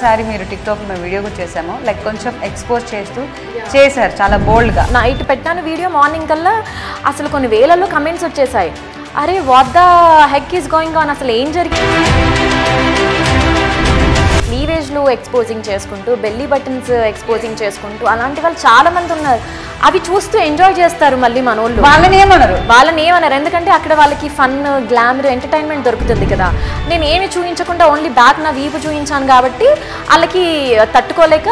ఒక్కసారి మీరు టిక్టాక్ మేము వీడియో కూడా చేసాము లైక్ కొంచెం ఎక్స్పోజ్ చేస్తూ చేశారు చాలా బోల్డ్గా నైట్ పెట్టాను వీడియో మార్నింగ్ కల్లా అసలు కొన్ని వేలలో కమెంట్స్ వచ్చేసాయి అరే what the heck is going on అసలు ఏం జరిగింది లీవేజ్లు ఎక్స్పోజింగ్ చేసుకుంటూ బెల్లీ బటన్స్ ఎక్స్పోజింగ్ చేసుకుంటూ అలాంటి వాళ్ళు చాలా మంది ఉన్నారు అవి చూస్తూ ఎంజాయ్ చేస్తారు మళ్ళీ మనోళ్ళు వాళ్ళని ఏమన్నారు వాళ్ళని ఏమన్నారు ఎందుకంటే అక్కడ వాళ్ళకి ఫన్ గ్లామర్ ఎంటర్టైన్మెంట్ దొరుకుతుంది కదా నేను ఏమి చూపించకుండా ఓన్లీ బ్యాక్ నా వీపు చూపించాను కాబట్టి వాళ్ళకి తట్టుకోలేక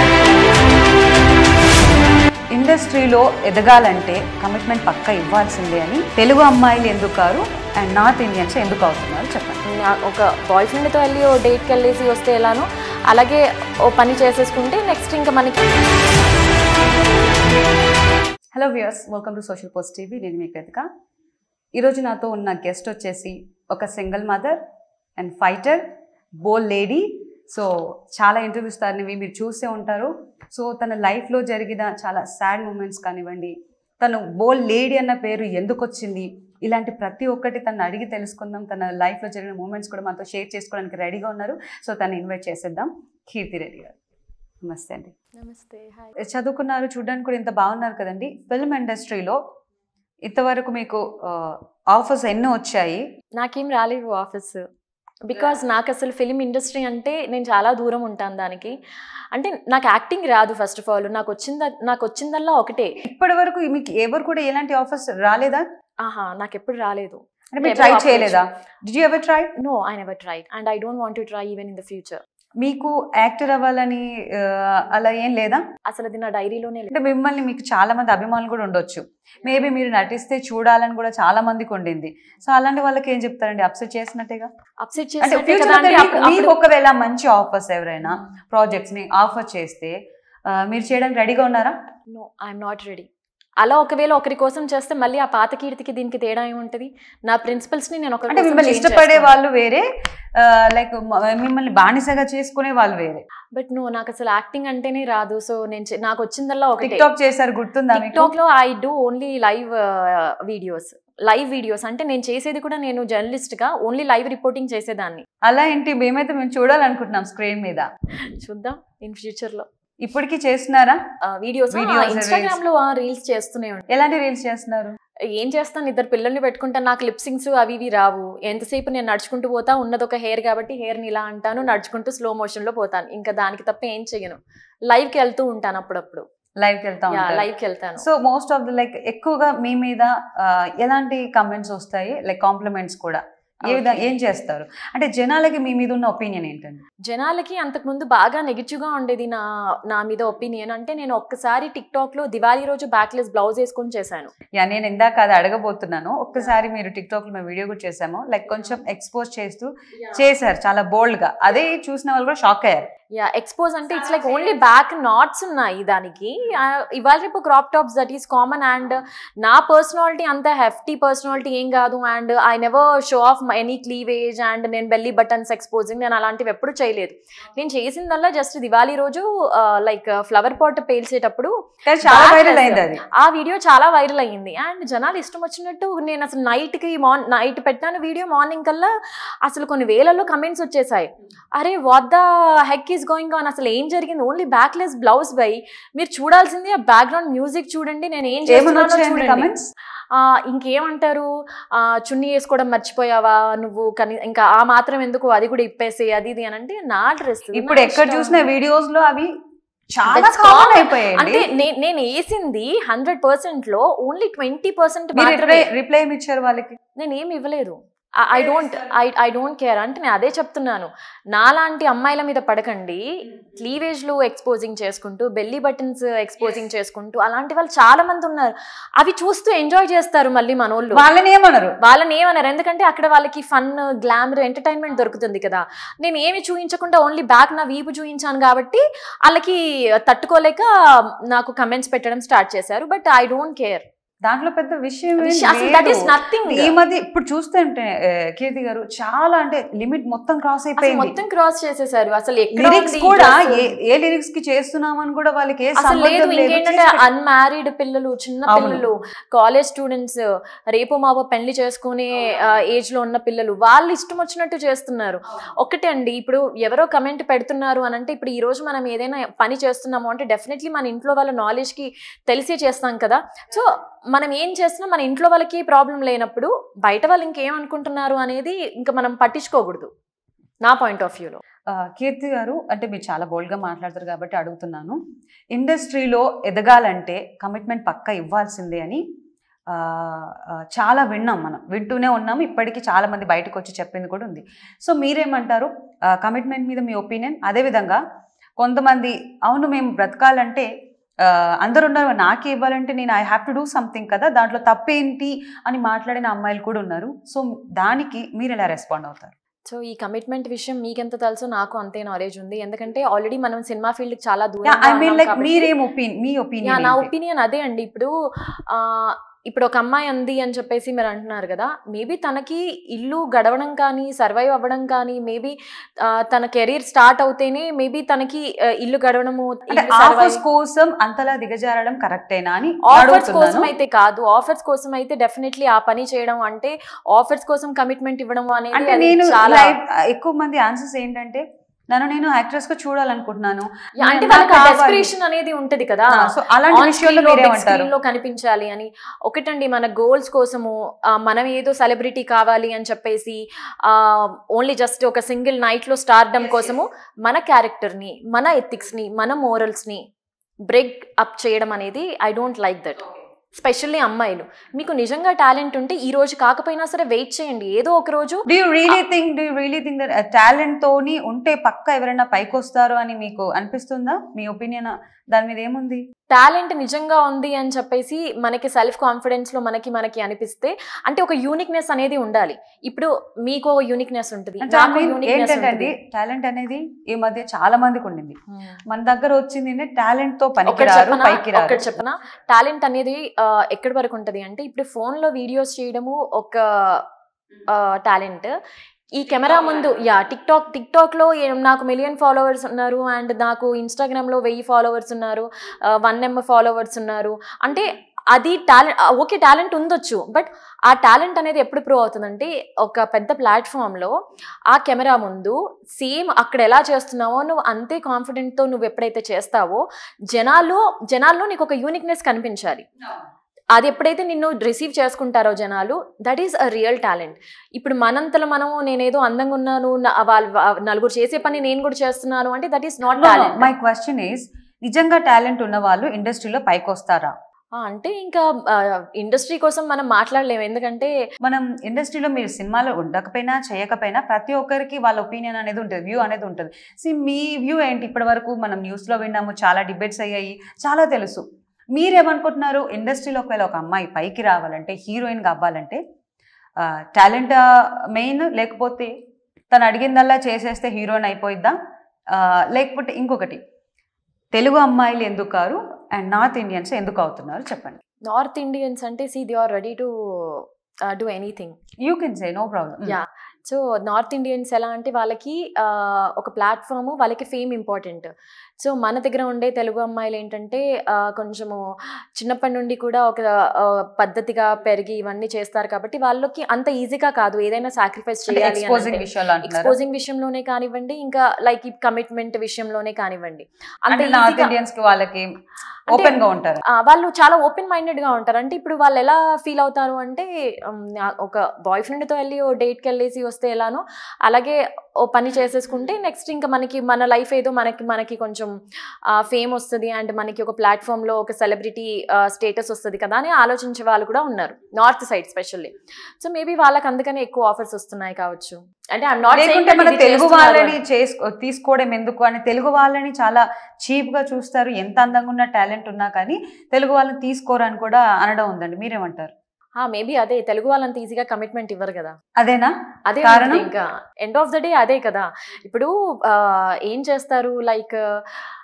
ఇండస్ట్రీలో ఎదగాలంటే కమిట్మెంట్ పక్క ఇవ్వాల్సిందే అని తెలుగు అమ్మాయిలు ఎందుకు కారు అండ్ నార్త్ ఇండియన్స్ ఎందుకు అవుతున్నారు చెప్పండి నా- ఒక బాయ్ ఫ్రెండ్తో వెళ్ళి ఓ డేట్కి వెళ్ళేసి వస్తే ఎలానో అలాగే ఓ పని చేసేసుకుంటే నెక్స్ట్ ఇంకా మనకి hello viewers welcome to social post TV నేను మీ కృతిక ఈరోజు నాతో ఉన్న గెస్ట్ వచ్చేసి ఒక single mother and fighter bold lady so చాలా ఇంటర్వ్యూస్ తనవి మీరు చూసే ఉంటారు సో తన లైఫ్లో జరిగిన చాలా సాడ్ మూమెంట్స్ కానివ్వండి తను బోల్ లేడీ అన్న పేరు ఎందుకు వచ్చింది ఇలాంటి ప్రతి ఒక్కటి తను అడిగి తెలుసుకుందాం తన లైఫ్లో జరిగిన మూమెంట్స్ కూడా మనతో షేర్ చేసుకోవడానికి రెడీగా ఉన్నారు సో తను ఇన్వైట్ చేసేద్దాం కీర్తి రెడ్డి గారు నమస్తే అండి నమస్తే హాయ్ చదువుకున్నారు చూడడానికి కూడా ఇంత బాగున్నారు కదండి ఫిల్మ్ ఇండస్ట్రీలో ఇంతవరకు మీకు ఆఫర్స్ ఎన్నో వచ్చాయి నాకేం రాలేవు ఆఫీస్ బికాజ్ నాకు అసలు ఫిలిం ఇండస్ట్రీ అంటే నేను చాలా దూరం ఉంటాను దానికి అంటే నాకు యాక్టింగ్ రాదు ఫస్ట్ ఆఫ్ ఆల్ నాకు వచ్చింద నాకు వచ్చిందల్లా ఒకటే ఇప్పటి వరకు మీకు ఎవరు కూడా ఎలాంటి ఆఫర్స్ రాలేదా ఆహా నాకు ఎప్పుడు రాలేదు అంటే మీరు Never ట్రై offers. చేయలేదా do you ever try no I never tried and I don't want to try even in the future మీకు యాక్టర్ అవ్వాలని ఆ, అలా ఏం లేదా అసలు అది నా డైరీలోనే లేదు అంటే మిమ్మల్ని మీకు చాలా మంది అభిమానులు కూడా ఉండొచ్చు మేబీ మీరు నటిస్తే చూడాలని కూడా చాలా మందికి ఉండింది సో అలాంటి వాళ్ళకి ఏం చెప్తారండి అప్సెట్ చేసినట్టేగా అప్సెట్ అంటే చేసినట్టే ఫ్యూచర్ కదా అంటే అప్పుడు- మీకు అప్పుడు- ఒకవేళ మంచి ఆఫర్స్ ఎవరైనా ప్రాజెక్ట్స్ ని ఆఫర్ చేస్తే ఆ, మీరు చేయడానికి రెడీగా ఉన్నారా నో ఐఎమ్ నాట్ రెడీ అలా ఒకవేళ ఒకరి కోసం చేస్తే మళ్ళీ ఆ పాత కీర్తికి దీనికి తేడా ఏముంటది నా ప్రిన్సిపల్స్ ని నేను ఒకరి అంటే కోసం మిమ్మల్ని change ఇష్టపడే చేస్తాను. వాళ్ళు వేరే లైక్ మిమ్మల్ని బానిసగా చేసుకునే వాళ్ళు వేరే బట్ నో నాకు అసలు యాక్టింగ్ అంటేనే రాదు సో నేను చే- నాకు వచ్చిందల్లా ఒకటే టిక్ టాక్ చేశారు గుర్తుందా మీకు టిక్టాక్ లో I do only live videos live videos అంటే నేను చేసేది కూడా నేను జర్నలిస్ట్ గా ఓన్లీ లైవ్ రిపోర్టింగ్ చేసేదాన్ని అలా ఏంటి మేమైతే మేము చూడాలనుకుంటున్నాం స్క్రీన్ మీద చూద్దాం ఇన్ ఫ్యూచర్ లో ఇప్పటికీ చేస్తున్నారా వీడియోస్ Videos, ఇన్స్టాగ్రామ్ లో రీల్స్ చేస్తూనే ఉంటాను ఎలాంటి రీల్స్ చేస్తున్నారు ఏం చేస్తాను ఇద్దరు పిల్లల్ని పెట్టుకుంటాను నాకు లిప్సింగ్స్ అవి ఇవి రావు ఎంతసేపు నేను నడుచుకుంటూ పోతా ఉన్నది ఒక హెయిర్ కాబట్టి hair ని ఇలా అంటాను నడుచుకుంటూ స్లో మోషన్ లో పోతాను ఇంకా దానికి తప్ప ఏం చెయ్యను లైవ్ కి వెళ్తూ ఉంటాను అప్పుడప్పుడు లైవ్ కి వెళ్తా ఉంటారు లైవ్ కి వెళ్తాను so most of the like ఎక్కువగా మీ మీద ఆ, ఎలాంటి కమెంట్స్ వస్తాయి లైక్ కాంప్లిమెంట్స్ కూడా ఏ విధంగా Okay. ఏం చేస్తారు అంటే జనాలకి మీ మీద ఉన్న ఒపీనియన్ ఏంటండి జనాలకి అంతకుముందు బాగా నెగిటివ్ గా ఉండేది నా నా మీద ఒపీనియన్ అంటే నేను ఒక్కసారి టిక్ టాక్ లో దివాళీ రోజు బ్యాక్లెస్ బ్లౌజ్ వేసుకొని చేశాను యా నేను ఇందాక అది అడగబోతున్నాను ఒక్కసారి మీరు టిక్ టాక్ లో మేము వీడియో కూడా చేసాము లైక్ కొంచెం ఎక్స్పోజ్ చేస్తూ చేశారు చాలా బోల్డ్ గా అదే చూసిన వాళ్ళు కూడా షాక్ అయ్యారు యా ఎక్స్పోజ్ అంటే it's like only back knots ఉన్నాయి దానికి ఆ, ఇవాళ రేపు crop tops that is common and నా పర్సనాలిటీ అంత హెఫ్టీ పర్సనాలిటీ ఏం కాదు and I never show off any cleavage and నేను బెల్లీ బటన్స్ ఎక్స్పోజింగ్ నేను అలాంటివి ఎప్పుడు చేయలేదు నేను చేసిందల్లా జస్ట్ దివాళీ రోజు లైక్ ఫ్లవర్ పాట్ పేల్చేటప్పుడు కానీ చాలా Back వైరల్ dress. అయింది అది ఆ వీడియో చాలా వైరల్ అయ్యింది అండ్ జనాలు ఇష్టం వచ్చినట్టు నేను అసలు నైట్కి మార్న్ నైట్ పెట్టాను వీడియో మార్నింగ్ కల్లా అసలు కొన్ని వేలలో కమెంట్స్ వచ్చేసాయి అరే what the heck is going on అసలు ఏం జరిగింది ఓన్లీ బ్యాక్లెస్ బ్లౌజ్ బై మీరు చూడాల్సింది ఆ బ్యాక్గ్రౌండ్ మ్యూజిక్ చూడండి నేను ఏం ఏమని చేస్తున్నానో వచ్చాయండి చూడండి కమెంట్స్ ఆ, ఇంకేమంటారు ఆ, చున్నీ వేసుకోవడం మర్చిపోయావా నువ్వు కని ఇంకా ఆ మాత్రం ఎందుకు అది కూడా ఇప్పేసి అది ఇది అని అంటే నా డ్రెస్ ఇప్పుడు ఎక్కడ చూసిన వీడియోస్ లో అవి చాలా That's కామన్ common. అయిపోయాయండి అంటే నే- నేను వేసింది హండ్రెడ్ పర్సెంట్ లో ఓన్లీ ట్వంటీ పర్సెంట్ మీరు మాత్రమే రిప్లై రిప్లై ఏమి ఇచ్చారు వాళ్ళకి నేను ఏమి ఇవ్వలేదు I don't I I don't care అంటే నేను అదే చెప్తున్నాను నాలాంటి అమ్మాయిల మీద పడకండి క్లీవేజ్లు ఎక్స్పోజింగ్ చేసుకుంటూ బెల్లీ బటన్స్ ఎక్స్పోజింగ్ చేసుకుంటూ అలాంటి వాళ్ళు చాలా మంది ఉన్నారు అవి చూస్తూ ఎంజాయ్ చేస్తారు మళ్ళీ మనోళ్ళు వాళ్ళని ఏమన్నారు వాళ్ళని ఏమన్నారు ఎందుకంటే అక్కడ వాళ్ళకి ఫన్ గ్లామర్ ఎంటర్టైన్మెంట్ దొరుకుతుంది కదా నేను ఏమి చూపించకుండా ఓన్లీ బ్యాక్ నా వీపు చూపించాను కాబట్టి వాళ్ళకి తట్టుకోలేక నాకు కమెంట్స్ పెట్టడం స్టార్ట్ చేశారు బట్ ఐ డోంట్ కేర్ దాంట్లో పెద్ద విషయం ఏం అసలు దట్ ఈస్ లేదు. నథింగ్ ఈ మధ్య ఇప్పుడు చూస్తుంటే ఆ, కీర్తి గారు చాలా అంటే లిమిట్ మొత్తం క్రాస్ అసలు అయిపోయింది మొత్తం క్రాస్ చేసేసారు అసలు ఎక్కడ లిరిక్స్ ఉంది ఈ కూడా dress? ఏ ఏ లిరిక్స్ కి చేస్తున్నామని కూడా వాళ్ళకి ఏ అసలు లేదు సంబంధం లేదు ఇంకేంటంటే చేసి అన్మ్యారీడ్ పిల్లలు చిన్న అవును. పిల్లలు కాలేజ్ స్టూడెంట్స్ రేపు మాపో పెళ్లి చేసుకునే ఏజ్ లో ఉన్న పిల్లలు వాళ్ళు ఇష్టం వచ్చినట్టు చేస్తున్నారు ఒకటే అండి ఇప్పుడు ఎవరో కమెంట్ పెడుతున్నారు అని అంటే ఇప్పుడు ఈ రోజు మనం ఏదైనా పని చేస్తున్నాము అంటే డెఫినెట్లీ మన ఇంట్లో వాళ్ళ నాలెడ్జ్ కి తెలిసే చేస్తాం కదా సో మనం ఏం చేస్తున్నా మన ఇంట్లో వాళ్ళకి ప్రాబ్లం లేనప్పుడు బయట వాళ్ళు ఇంకేమనుకుంటున్నారు అనేది ఇంకా మనం పట్టించుకోకూడదు నా పాయింట్ ఆఫ్ వ్యూలో ఆ, కీర్తి గారు అంటే మీరు చాలా bold గా మాట్లాడతారు కాబట్టి అడుగుతున్నాను ఇండస్ట్రీలో ఎదగాలంటే కమిట్మెంట్ పక్క ఇవ్వాల్సిందే అని ఆ, ఆ, చాలా విన్నాం మనం వింటూనే ఉన్నాము ఇప్పటికీ చాలా మంది బయటకు వచ్చి చెప్పింది కూడా ఉంది సో మీరేమంటారు కమిట్మెంట్ మీద మీ ఒపీనియన్ అదేవిధంగా కొంతమంది అవును మేము బ్రతకాలంటే ఆ, అందరు ఉన్నారు నాకే ఇవ్వాలంటే నేను I have to do something కదా దాంట్లో తప్పేంటి అని మాట్లాడిన అమ్మాయిలు కూడా ఉన్నారు సో దానికి మీరు ఎలా రెస్పాండ్ అవుతారు సో ఈ కమిట్మెంట్ విషయం మీకెంత తెలుసో నాకు అంతే నాలెడ్జ్ ఉంది ఎందుకంటే ఆల్రెడీ మనం సినిమా ఫీల్డ్ చాలా దూరం ఐ మీన్ లైక్ మీరేం ఒపీనియన్ మీ యా ఒపీనియన్ నా ఒపీనియన్ అదే అండి ఇప్పుడు ఆ, ఇప్పుడు ఒక అమ్మాయి అంది అని చెప్పేసి మీరు అంటున్నారు కదా మేబీ తనకి ఇల్లు గడవడం కానీ సర్వైవ్ అవ్వడం కానీ మేబీ తన కెరీర్ స్టార్ట్ అవుతేనే మేబీ తనకి ఆ, ఇల్లు గడవడము అంటే ఆఫర్స్ కోసం అంతలా దిగజారడం కరెక్టేనా అని ఆఫర్స్ కోసం అడుగుతున్నాను అయితే కాదు ఆఫర్స్ కోసం అయితే డెఫినెట్లీ ఆ పని చేయడం అంటే ఆఫర్స్ కోసం కమిట్మెంట్ ఇవ్వడం అనేది అంటే అది నేను చాలా లైవ్ ఎక్కువ మంది ఆన్సర్స్ ఏంటంటే నన్ను నేను యాక్ట్రెస్ గా చూడాలనుకుంటున్నాను యా, అంటే నాకు వాళ్ళకి కావాలి. డెస్పిరేషన్ అనేది ఉంటది కదా సో అలాంటి ఆన్ విషయంలో స్క్రీన్ లో, బిగ్ మీరేమంటారు స్క్రీన్ లో కనిపించాలి అని ఒకటండి మన గోల్స్ కోసము ఆ, మనం ఏదో సెలబ్రిటీ కావాలి అని చెప్పేసి ఓన్లీ జస్ట్ ఒక సింగిల్ నైట్ లో స్టార్డమ్ కోసము మన క్యారెక్టర్ ని మన ఎథిక్స్ ని మన మోరల్స్ ని బ్రేక్ అప్ చేయడం అనేది I don't like that specially అమ్మాయిలు మీకు నిజంగా టాలెంట్ ఉంటే ఈ రోజు కాకపోయినా సరే వెయిట్ చేయండి ఏదో ఒక రోజు do you really think do you really think that talent తోని ఉంటే పక్క ఎవరైనా పైకి వస్తారు అని మీకు అనిపిస్తుందా మీ ఒపీనియన్ దాని మీద ఏముంది టాలెంట్ నిజంగా ఉంది అని చెప్పేసి మనకి సెల్ఫ్ కాన్ఫిడెన్స్ లో మనకి మనకి అనిపిస్తే అంటే ఒక యూనిక్నెస్ అనేది ఉండాలి ఇప్పుడు మీకు ఒక యూనిక్నెస్ ఉంటుంది అంటే నాకు I mean యూనిక్నెస్ ఏంటంటే టాలెంట్ అనేది ఈ మధ్య చాలా మందికి ఉండింది మన దగ్గర వచ్చింది టాలెంట్ తో పనికి ఒకటి రారు చెప్పనా పైకి రారు ఒకటి చెప్పనా టాలెంట్ అనేది ఆ, ఎక్కడి వరకు ఉంటది అంటే ఇప్పుడు ఫోన్ లో వీడియోస్ చేయడము ఒక టాలెంట్ ఈ కెమెరా ముందు yeah TikTok TikTok లో ఏ- నాకు మిలియన్ ఫాలోవర్స్ ఉన్నారు అండ్ నాకు ఇన్స్టాగ్రామ్ లో వెయ్యి ఫాలోవర్స్ ఉన్నారు వన్ ఎమ్ ఫాలోవర్స్ ఉన్నారు అంటే అది టాలెంట్ ఓకే టాలెంట్ ఉండొచ్చు బట్ ఆ టాలెంట్ అనేది ఎప్పుడు ప్రూవ్ అవుతుందంటే ఒక పెద్ద ప్లాట్ఫామ్ లో ఆ కెమెరా ముందు సేమ్ అక్కడ ఎలా చేస్తున్నావో నువ్వు అంతే కాన్ఫిడెంట్ తో నువ్వు ఎప్పుడైతే చేస్తావో జనాలు జనాల్లో నీకు ఒక యూనిక్నెస్ కనిపించాలి అది ఎప్పుడైతే నిన్ను రిసీవ్ చేసుకుంటారో జనాలు that is a real talent ఇప్పుడు మనంతలో మనము నేనేదో అందంగా ఉన్నాను నా- వాళ్ళ వా- నలుగురు చేసే పని నేను కూడా చేస్తున్నాను అంటే that is not talent my question is నిజంగా టాలెంట్ ఉన్న వాళ్ళు ఇండస్ట్రీలో పైకి వస్తారా అంటే ఇంకా ఇండస్ట్రీ కోసం మనం మాట్లాడలేము ఎందుకంటే మనం ఇండస్ట్రీలో మీరు సినిమాలో ఉండకపోయినా చేయకపోయినా ప్రతి ఒక్కరికి వాళ్ళ ఒపీనియన్ అనేది ఉంటుంది వ్యూ అనేది ఉంటుంది సి మీ వ్యూ ఏంటి ఇప్పటి వరకు మనం న్యూస్లో విన్నాము చాలా డిబేట్స్ అయ్యాయి చాలా తెలుసు మీరేమనుకుంటున్నారు ఇండస్ట్రీలో ఒకవేళ ఒక అమ్మాయి పైకి రావాలంటే హీరోయిన్గా అవ్వాలంటే టాలెంట్ మెయిన్ లేకపోతే తను అడిగిందల్లా చేసేస్తే హీరోయిన్ అయిపోయిద్దా ఆ, లేకపోతే ఇంకొకటి తెలుగు అమ్మాయిలు ఎందుకు కారు అండ్ నార్త్ ఇండియన్స్ ఎందుకు అవుతున్నారు చెప్పండి నార్త్ ఇండియన్స్ అంటే see they are ready to do anything you can say no problem Yeah. So north Indians ఎలా అంటే వాళ్ళకి ఆ, ఒక ప్లాట్ఫామ్ వాళ్ళకి ఫేమ్ ఇంపార్టెంట్ సో మన దగ్గర ఉండే తెలుగు అమ్మాయిలు ఏంటంటే ఆ, కొంచెము చిన్నప్పటి నుండి కూడా ఒక ఆ, పద్ధతిగా పెరిగి ఇవన్నీ చేస్తారు కాబట్టి వాళ్ళకి అంత ఈజీగా కాదు ఏదైనా సాక్రిఫైస్ చేయాలి అని ఎక్స్పోజింగ్ అంటే. విషయాలు అంటున్నారు ఎక్స్పోజింగ్ విషయంలోనే కానివ్వండి ఇంకా లైక్ ఈ కమిట్మెంట్ విషయంలోనే కానివ్వండి అంత అంటే నార్త్ ఈజీగా ఇండియన్స్ కి వాళ్ళకి ఓపెన్ గా ఉంటారు ఆ, వాళ్ళు చాలా ఓపెన్ మైండెడ్ గా ఉంటారు అంటే ఇప్పుడు వాళ్ళు ఎలా ఫీల్ అవుతారు అంటే ఉమ్, నా- ఒక బాయ్ ఫ్రెండ్ తో వెళ్ళి ఓ డేట్ కి వెళ్ళేసి వస్తే ఎలానో అలాగే ఓ పని చేసేసుకుంటే నెక్స్ట్ ఇంకా మనకి మన లైఫ్ ఏదో మనకి మనకి కొంచెం ఫేమ్ వస్తుంది అండ్ మనకి ఒక ప్లాట్ఫామ్ లో ఒక సెలబ్రిటీ స్టేటస్ వస్తుంది కదా అని ఆలోచించే వాళ్ళు కూడా ఉన్నారు north side specially so maybe వాళ్ళకి అందుకనే ఎక్కువ ఆఫర్స్ వస్తున్నాయి కావచ్చు అంటే ఐఎమ్ నాట్ లేకుంటే మన తెలుగు వాళ్ళని చేసుకో తీసుకోవడం ఎందుకు అని తెలుగు వాళ్ళని చాలా చీప్ గా చూస్తారు ఎంత అందంగా ఉన్న టాలెంట్ ఉన్నా కానీ తెలుగు వాళ్ళని తీసుకోరు అని కూడా అనడం ఉందండి మీరేమంటారు మేబీ అదే తెలుగు వాళ్ళంత ఈజీగా కమిట్మెంట్ ఇవ్వరు కదా అదేనా అదే కారణం? ఉంటుంది ఇంకా ఎండ్ ఆఫ్ ద డే అదే కదా ఇప్పుడు ఆ, ఏం చేస్తారు లైక్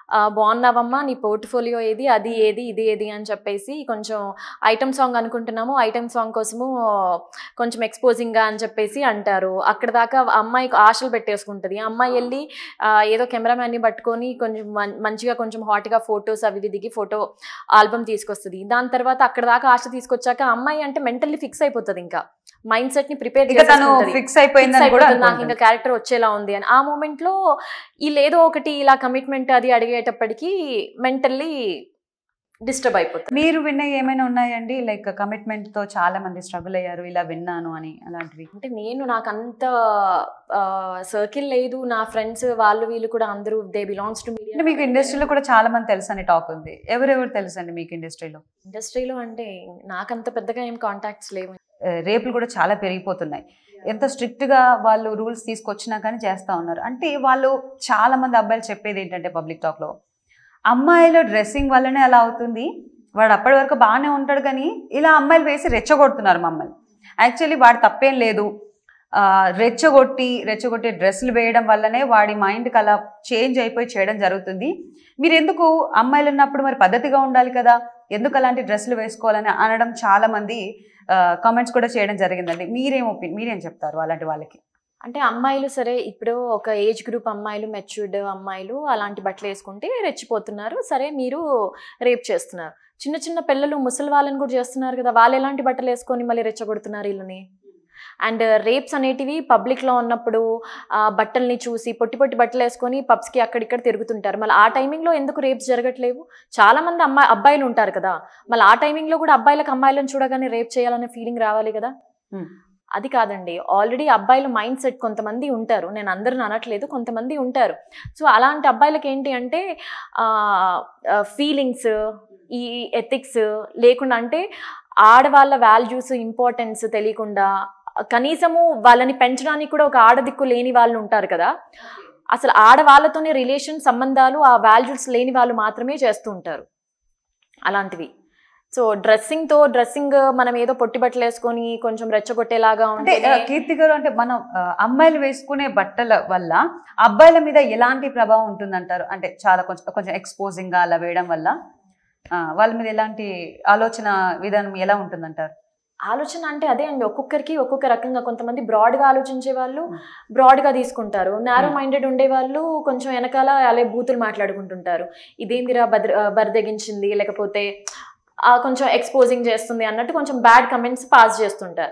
"ఆ, బాగున్నావమ్మా నీ పోర్ట్ఫోలియో ఏది అది ఏది ఇది ఏది అని చెప్పేసి కొంచెం ఐటమ్ సాంగ్ అనుకుంటున్నాము ఐటమ్ సాంగ్ కోసము కొంచెం ఎక్స్పోజింగ్గా అని చెప్పేసి అంటారు అక్కడ దాకా అమ్మాయి ఆశలు పెట్టేసుకుంటుంది ఆ అమ్మాయి వెళ్ళి ఆ, ఏదో కెమెరామ్యాన్ని పట్టుకొని కొంచెం మం- మంచిగా కొంచెం హాట్గా ఫొటోస్ అవి ఇవి దిగి ఫోటో ఆల్బమ్ తీసుకొస్తుంది దాని తర్వాత అక్కడ దాకా ఆశ తీసుకొచ్చాక అమ్మాయి అంటే మెంటల్లీ ఫిక్స్ అయిపోతుంది ఇంకా మైండ్ సెట్ ని ప్రిపేర్ ఇక తను ఫిక్స్ అయిపోయిందని కూడా నాకు అనుకుంటుంది. ఇంకా క్యారెక్టర్ వచ్చేలా ఉంది అని ఆ మూమెంట్ లో వీళ్ళు ఏదో ఒకటి ఇలా కమిట్మెంట్ అది అడిగేటప్పటికి మెంటల్లీ డిస్టర్బ్ అయిపోతుంది మీరు విన్న ఏమైనా ఉన్నాయండి లైక్ కమిట్మెంట్ తో చాలా మంది స్ట్రగుల్ అయ్యారు ఇలా విన్నాను అని అలాంటివి అంటే నేను నాకు అంత సర్కిల్ లేదు నా ఫ్రెండ్స్ వాళ్ళు వీళ్ళు కూడా అందరూ దే బిలాంగ్స్ టు అంటే మీడియా మీకు ఇండస్ట్రీలో కూడా చాలా మంది తెలుసు అని టాక్ ఉంది ఎవరెవరు తెలుసు అండి మీకు ఇండస్ట్రీలో ఇండస్ట్రీలో అంటే నాకంత పెద్దగా ఏం కాంటాక్ట్స్ లేవు రేపులు కూడా చాలా పెరిగిపోతున్నాయి ఎంత స్ట్రిక్ట్ గా వాళ్ళు రూల్స్ తీసుకొచ్చినా కానీ చేస్తా ఉన్నారు అంటే వాళ్ళు చాలా మంది అబ్బాయిలు చెప్పేది ఏంటంటే పబ్లిక్ టాక్ లో అమ్మాయిల డ్రెస్సింగ్ వల్లనే అలా అవుతుంది వాడు అప్పటి వరకు బాగానే ఉంటాడు కానీ ఇలా అమ్మాయిలు వేసి రెచ్చగొడుతున్నారు మమ్మల్ని యాక్చువల్లీ వాడు తప్పేం లేదు ఆ, రెచ్చగొట్టి రెచ్చగొట్టి డ్రెస్సులు వేయడం వల్లనే వాడి మైండ్కి అలా చేంజ్ అయిపోయి చేయడం జరుగుతుంది మీరు ఎందుకు అమ్మాయిలు ఉన్నప్పుడు మరి పద్ధతిగా ఉండాలి కదా ఎందుకు అలాంటి డ్రెస్సులు వేసుకోవాలని అనడం చాలా మంది కామెంట్స్ కూడా చేయడం జరిగిందండి మీరేం ఒపి మీరేం చెప్తారు అలాంటి వాళ్ళకి అంటే అమ్మాయిలు సరే ఇప్పుడు ఒక ఏజ్ గ్రూప్ అమ్మాయిలు మెచ్యూర్డ్ అమ్మాయిలు అలాంటి బట్టలు వేసుకుంటే రెచ్చిపోతున్నారు సరే మీరు రేప్ చేస్తున్నారు చిన్న చిన్న పిల్లలు ముసలి వాళ్ళని కూడా చేస్తున్నారు కదా వాళ్ళు ఎలాంటి బట్టలు వేసుకొని మళ్ళీ రెచ్చగొడుతున్నారు వీళ్ళని అండ్ రేప్స్ అనేటివి పబ్లిక్లో ఉన్నప్పుడు ఆ, బట్టల్ని చూసి పొట్టి పొట్టి బట్టలు వేసుకొని పబ్స్కి అక్కడిక్కడ తిరుగుతుంటారు మళ్ళీ ఆ టైమింగ్లో ఎందుకు రేప్స్ జరగట్లేవు చాలా మంది అమ్మాయి అబ్బాయిలు ఉంటారు కదా మళ్ళీ ఆ టైమింగ్లో కూడా అబ్బాయిలకు అమ్మాయిలను చూడగానే రేప్ చేయాలనే ఫీలింగ్ రావాలి కదా Hmm. అది కాదండి ఆల్రెడీ అబ్బాయిల మైండ్ సెట్ కొంతమంది ఉంటారు నేను అందరిని అనట్లేదు కొంతమంది ఉంటారు సో అలాంటి అబ్బాయిలకి ఏంటి అంటే ఫీలింగ్స్ ఈ ఎథిక్స్ లేకుండా అంటే ఆడవాళ్ళ వాల్యూస్ ఇంపార్టెన్స్ తెలియకుండా కనీసము వాళ్ళని పెంచడానికి కూడా ఒక ఆడదిక్కు లేని వాళ్ళు ఉంటారు కదా అసలు ఆడవాళ్ళతోనే రిలేషన్ సంబంధాలు ఆ వాల్యూస్ లేని వాళ్ళు మాత్రమే చేస్తూ ఉంటారు అలాంటివి సో డ్రెస్సింగ్ తో డ్రెస్సింగ్ మనం ఏదో పొట్టి బట్టలు వేసుకొని కొంచెం రెచ్చగొట్టేలాగా అంటే ఉంటే ఆ, కీర్తి గారు అంటే మనం ఆ, అమ్మాయిలు వేసుకునే బట్టల వల్ల అబ్బాయిల మీద ఎలాంటి ప్రభావం ఉంటుందంటారు అంటే చాలా కొంచెం కొంచెం ఎక్స్పోజింగ్ గా అలా వేయడం వల్ల ఆ, వాళ్ళ మీద ఎలాంటి ఆలోచన విధానం ఎలా ఉంటుందంటారు ఆలోచన అంటే అదే అండి ఒక్కొక్కరికి ఒక్కొక్క రకంగా కొంతమంది broad గా ఆలోచించే వాళ్ళు broad గా తీసుకుంటారు నారో మైండెడ్ ఉండే వాళ్ళు కొంచెం వెనకాల అలా బూతులు మాట్లాడుకుంటుంటారు ఇదేందిరా బద్ర బరిదెగించింది లేకపోతే ఆ, కొంచెం ఎక్స్పోజింగ్ చేస్తుంది అన్నట్టు కొంచెం బ్యాడ్ కమెంట్స్ పాస్ చేస్తుంటారు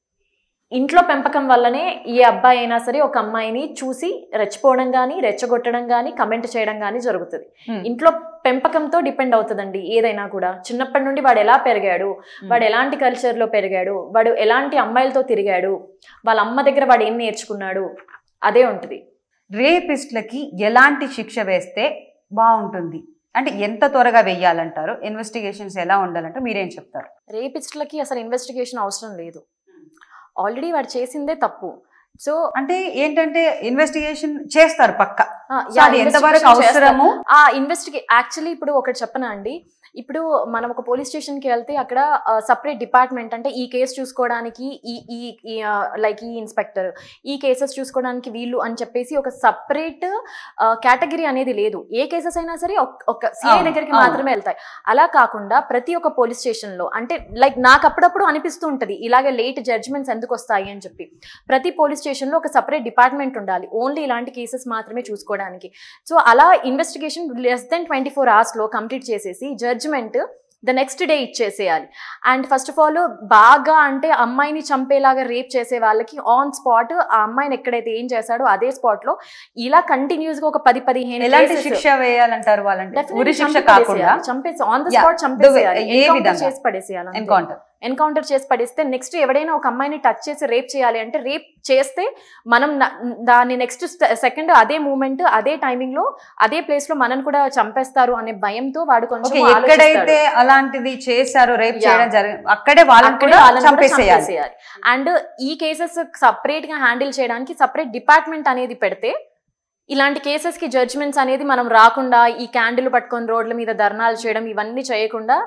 ఇంట్లో పెంపకం వల్లనే ఏ అబ్బాయి అయినా సరే ఒక అమ్మాయిని చూసి రెచ్చిపోవడం కానీ రెచ్చగొట్టడం కానీ కమెంట్ చేయడం కానీ జరుగుతుంది Hmm. ఇంట్లో పెంపకంతో డిపెండ్ అవుతుందండి ఏదైనా కూడా చిన్నప్పటి నుండి వాడు ఎలా పెరిగాడు వాడు ఎలాంటి కల్చర్లో పెరిగాడు వాడు ఎలాంటి అమ్మాయిలతో తిరిగాడు వాళ్ళ అమ్మ దగ్గర వాడు ఏం నేర్చుకున్నాడు అదే ఉంటుంది రేపిస్ట్లకి ఎలాంటి శిక్ష వేస్తే బాగుంటుంది అంటే ఎంత త్వరగా వెయ్యాలంటారు ఇన్వెస్టిగేషన్స్ ఎలా ఉండాలంటారు మీరేం చెప్తారు రేపిస్ట్లకి అసలు ఇన్వెస్టిగేషన్ అవసరం లేదు ఆల్రెడీ వాడు చేసిందే తప్పు సో అంటే ఏంటంటే ఇన్వెస్టిగేషన్ చేస్తారు పక్క ఆ, సో యా, అది ఎంతవరకు investigation చేస్తారు. అవసరము ఆ ఇన్వెస్టిగే యాక్చువల్లీ ఇప్పుడు ఒకటి చెప్పనా అండి ఇప్పుడు మనం ఒక పోలీస్ స్టేషన్కి వెళ్తే అక్కడ సపరేట్ డిపార్ట్మెంట్ అంటే ఈ కేసు చూసుకోవడానికి ఈ ఈ లైక్ ఈ ఇన్స్పెక్టర్ ఈ కేసెస్ చూసుకోవడానికి వీళ్ళు అని చెప్పేసి ఒక సపరేట్ కేటగిరీ అనేది లేదు ఏ కేసెస్ అయినా సరే ఒక్- ఒక సిఐ అవును, దగ్గరికి అవును. మాత్రమే వెళ్తాయి అలా కాకుండా ప్రతి ఒక్క పోలీస్ స్టేషన్లో అంటే లైక్ నాకు అప్పుడప్పుడు అనిపిస్తూ ఉంటుంది ఇలాగే లేట్ జడ్జ్మెంట్స్ ఎందుకు వస్తాయి అని చెప్పి ప్రతి పోలీస్ స్టేషన్లో ఒక సపరేట్ డిపార్ట్మెంట్ ఉండాలి ఓన్లీ ఇలాంటి కేసెస్ మాత్రమే చూసుకోవడానికి సో అలా investigation less than twenty four అవర్స్లో కంప్లీట్ చేసేసి జడ్జ్మెంట్ ద నెక్స్ట్ డే ఇచ్చేసేయాలి అండ్ ఫస్ట్ ఆఫ్ ఆల్ బాగా అంటే అమ్మాయిని చంపేలాగా రేప్ చేసే వాళ్ళకి ఆన్ స్పాట్ ఆ అమ్మాయిని ఎక్కడైతే ఏం చేశాడో అదే స్పాట్ లో ఇలా కంటిన్యూస్ గా ఒక పది పదిహేను ఎలాంటి cases శిక్ష వేయాలంటారు వాళ్ళంటే definitely ఉరి శిక్ష చంపి కాకుండా పడేసేయాలి. చంపేసి ఆన్ ద Yeah, స్పాట్ చంపేసేయాలి the way- ఏ Encounter విధంగా? చేసి పడేసేయాలి అంతే. ఎన్కౌంటర్ ఎన్కౌంటర్ చేసి పడేస్తే నెక్స్ట్ ఎవడైనా ఒక అమ్మాయిని టచ్ చేసి రేప్ చేయాలి అంటే రేప్ చేస్తే మనం న- దాన్ని నెక్స్ట్ సెకండ్ అదే మూమెంట్ అదే టైమింగ్ లో అదే ప్లేస్ లో మనం కూడా చంపేస్తారు అనే భయంతో వాడు కొంచెం ఓకే ఎక్కడైతే అలాంటిది చేశారో రేప్ Yeah. చేయడం జరిగింది అక్కడే వాళ్ళని అక్కడే కూడా వాళ్ళని కూడా చంపేసేయాలి చంపేసేయాలి అండ్ ఈ కేసెస్ సపరేట్ గా హ్యాండిల్ చేయడానికి సపరేట్ డిపార్ట్మెంట్ అనేది పెడితే ఇలాంటి కేసెస్ కి జడ్జ్మెంట్స్ అనేది మనం రాకుండా ఈ క్యాండిల్ పట్టుకొని రోడ్ల మీద ధర్నాలు చేయడం ఇవన్నీ చేయకుండా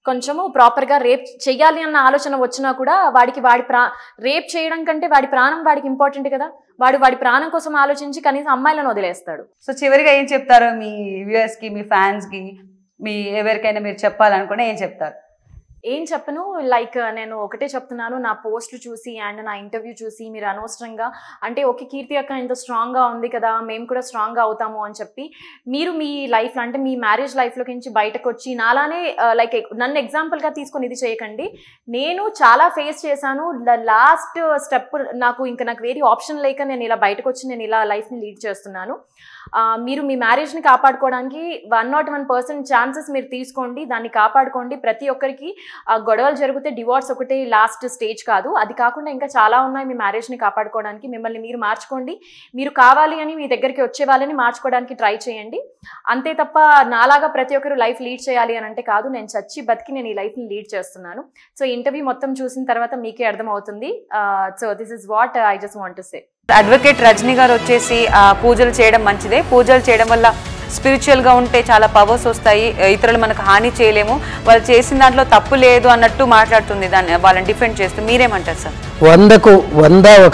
కొంచెము ప్రాపర్గా రేప్ చెయ్యాలి అన్న ఆలోచన వచ్చినా కూడా వాడికి వాడి ప్రా రేప్ చేయడం కంటే వాడి ప్రాణం వాడికి ఇంపార్టెంట్ కదా వాడు వాడి ప్రాణం కోసం ఆలోచించి కనీసం అమ్మాయిలను వదిలేస్తాడు సో చివరిగా ఏం చెప్తారు మీ వ్యూయర్స్కి మీ ఫ్యాన్స్కి మీ ఎవరికైనా మీరు చెప్పాలనుకున్నా ఏం చెప్తారు ఏం చెప్పను లైక్ నేను ఒకటే చెప్తున్నాను నా పోస్ట్లు చూసి అండ్ నా ఇంటర్వ్యూ చూసి మీరు అనవసరంగా అంటే ఓకే కీర్తి అక్క ఇంత స్ట్రాంగ్గా ఉంది కదా మేము కూడా స్ట్రాంగ్గా అవుతాము అని చెప్పి మీరు మీ లైఫ్లో అంటే మీ మ్యారేజ్ లైఫ్లోకి నుంచి బయటకు వచ్చి నాలానే లైక్ నన్ను ఎగ్జాంపుల్గా తీసుకొని ఇది చేయకండి నేను చాలా ఫేస్ చేశాను లాస్ట్ స్టెప్ నాకు ఇంకా నాకు వేరే ఆప్షన్ లేక నేను ఇలా బయటకు వచ్చి నేను ఇలా లైఫ్ని లీడ్ చేస్తున్నాను ఆ, మీరు మీ మ్యారేజ్ని కాపాడుకోవడానికి one not one percent chances మీరు తీసుకోండి దాన్ని కాపాడుకోండి ప్రతి ఒక్కరికి ఆ గొడవలు జరిగితే డివోర్స్ ఒకటే లాస్ట్ స్టేజ్ కాదు అది కాకుండా ఇంకా చాలా ఉన్నాయి మీ మ్యారేజ్ని కాపాడుకోవడానికి మిమ్మల్ని మీరు మార్చుకోండి మీరు కావాలి అని మీ దగ్గరికి వచ్చే వాళ్ళని మార్చుకోవడానికి ట్రై చేయండి అంతే తప్ప నాలాగా ప్రతి ఒక్కరు లైఫ్ లీడ్ చేయాలి అని అంటే కాదు నేను చచ్చి బతికి నేను ఈ లైఫ్ని లీడ్ చేస్తున్నాను సో ఇంటర్వ్యూ మొత్తం చూసిన తర్వాత మీకే అర్థమవుతుంది so this is what I just want to say advocate Rajani గారు వచ్చేసి ఆ, పూజలు చేయడం మంచిదే పూజలు చేయడం వల్ల స్పిరిచువల్గా ఉంటే చాలా పవర్స్ వస్తాయి ఇతరులు మనకు హాని చేయలేము వాళ్ళు చేసిన దాంట్లో తప్పు లేదు అన్నట్టు మాట్లాడుతుంది దాన్ని వాళ్ళని డిఫెండ్ చేస్తూ మీరేమంటారు సార్ వందకు వంద ఒక